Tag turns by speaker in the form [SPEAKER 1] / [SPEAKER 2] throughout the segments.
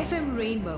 [SPEAKER 1] FM Rainbow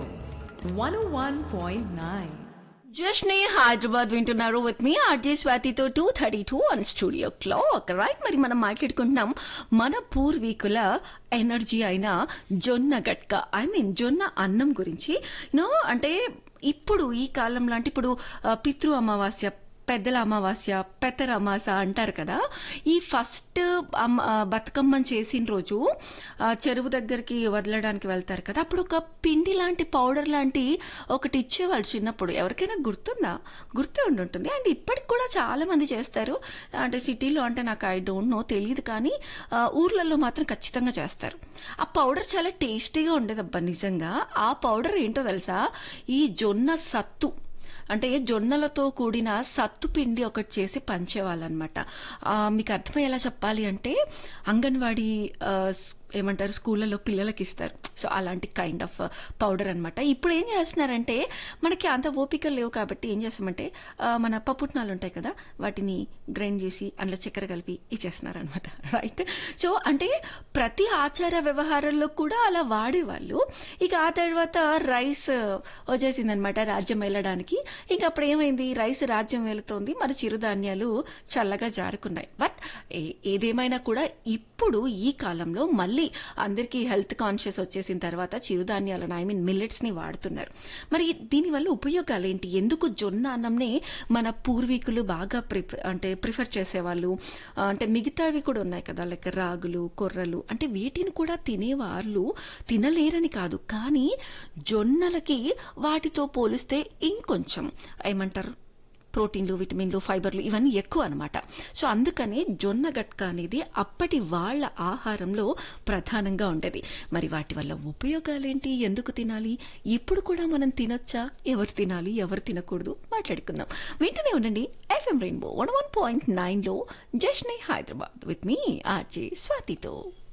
[SPEAKER 1] 101.9.
[SPEAKER 2] జస్ట్ని హైదరాబాద్ వింటున్నారు with మీ ఆర్జే స్వాతితో two thirty two on studio clock right మరి మనం మాట్లాడుకుంటున్నాం మన పూర్వీకుల ఎనర్జీ అయిన జొన్న గట్క ఐ మీన్ జొన్న అన్నం గురించి నో అంటే ఇప్పుడు ఈ కాలం లాంటి ఇప్పుడు ఆ, పితృ అమావాస్య పెద్దల అమావాస్య పెద్దల అమాస అంటారు కదా ఈ ఫస్ట్ అమ్మ ఆ, బతుకమ్మని చేసిన రోజు ఆ, చెరువు దగ్గరికి వదలడానికి వెళ్తారు కదా అప్పుడు ఒక పిండి లాంటి పౌడర్ లాంటి ఒకటి ఇచ్చేవాళ్ళు చిన్నప్పుడు ఎవరికైనా గుర్తుందా గుర్తే ఉండుంటుంది అండ్ ఇప్పటికి కూడా చాలా మంది చేస్తారు అంటే సిటీలో అంటే నాకు ఐ డోంట్ నో తెలియదు కానీ ఆ, ఊర్లలో మాత్రం ఖచ్చితంగా చేస్తారు ఆ పౌడర్ చాలా టేస్టీగా ఉండేదబ్బా నిజంగా ఆ పౌడర్ ఏంటో తెలుసా ఈ జొన్న సత్తు అంటే జొన్నలతో కూడిన సత్తు పిండి ఒకటి చేసి పంచేవాళ్ళనమాట మీకు అర్థమయ్యేలా చెప్పాలి అంటే అంగన్వాడీ ఆ, స్- ఏమంటారు స్కూళ్ళలో పిల్లలకి ఇస్తారు సో అలాంటి కైండ్ ఆఫ్ పౌడర్ అన్నమాట ఇప్పుడు ఏం చేస్తున్నారంటే మనకి అంత ఓపిక లేవు కాబట్టి ఏం చేస్తామంటే ఆ, మన పప్పుట్నాలు ఉంటాయి కదా వాటిని గ్రైండ్ చేసి అందులో చక్కెర కలిపి ఇచ్చేస్తున్నారు అనమాట రైట్ సో అంటే ప్రతి ఆచార వ్యవహారాల్లో కూడా అలా వాడేవాళ్ళు ఇక ఆ తర్వాత రైస్ వచ్చేసిందనమాట రాజ్యం వెళ్ళడానికి ఇంకా అప్పుడు ఏమైంది రైస్ రాజ్యం వెళుతోంది మరి చిరుధాన్యాలు చల్లగా జారుకున్నాయి బట్ ఏ- ఏదేమైనా కూడా ఇప్పుడు ఈ కాలంలో మళ్ళీ అందరికీ హెల్త్ కాన్షియస్ వచ్చేసిన తర్వాత చిరుధాన్యాలను ఐ మీన్ మిల్లెట్స్ ని వాడుతున్నారు మరి దీనివల్ల ఉపయోగాలు ఏంటి ఎందుకు జొన్న అన్నంనే మన పూర్వీకులు బాగా ప్రిఫ అంటే ప్రిఫర్ చేసేవాళ్ళు ఆ, అంటే మిగతావి కూడా ఉన్నాయి కదా లైక్ రాగులు కొర్రలు అంటే వీటిని కూడా తినేవాళ్ళు తినలేరని కాదు కానీ జొన్నలకి వాటితో పోలిస్తే ఇంకొంచెం ఏమంటారు ప్రోటీన్లు విటమిన్లు ఫైబర్లు ఇవన్నీ ఎక్కువ అనమాట సో అందుకని జొన్న గట్క అనేది అప్పటి వాళ్ళ ఆహారంలో ప్రధానంగా ఉండేది మరి వాటి వల్ల ఉపయోగాలేంటి ఎందుకు తినాలి ఇప్పుడు కూడా మనం తినొచ్చా ఎవరు తినాలి ఎవరు తినకూడదు మాట్లాడుకుందాం వింటూనే ఉండండి FM rainbow one one point nine లో జష్నే హైదరాబాద్ విత్ మీ ఆర్జే స్వాతితో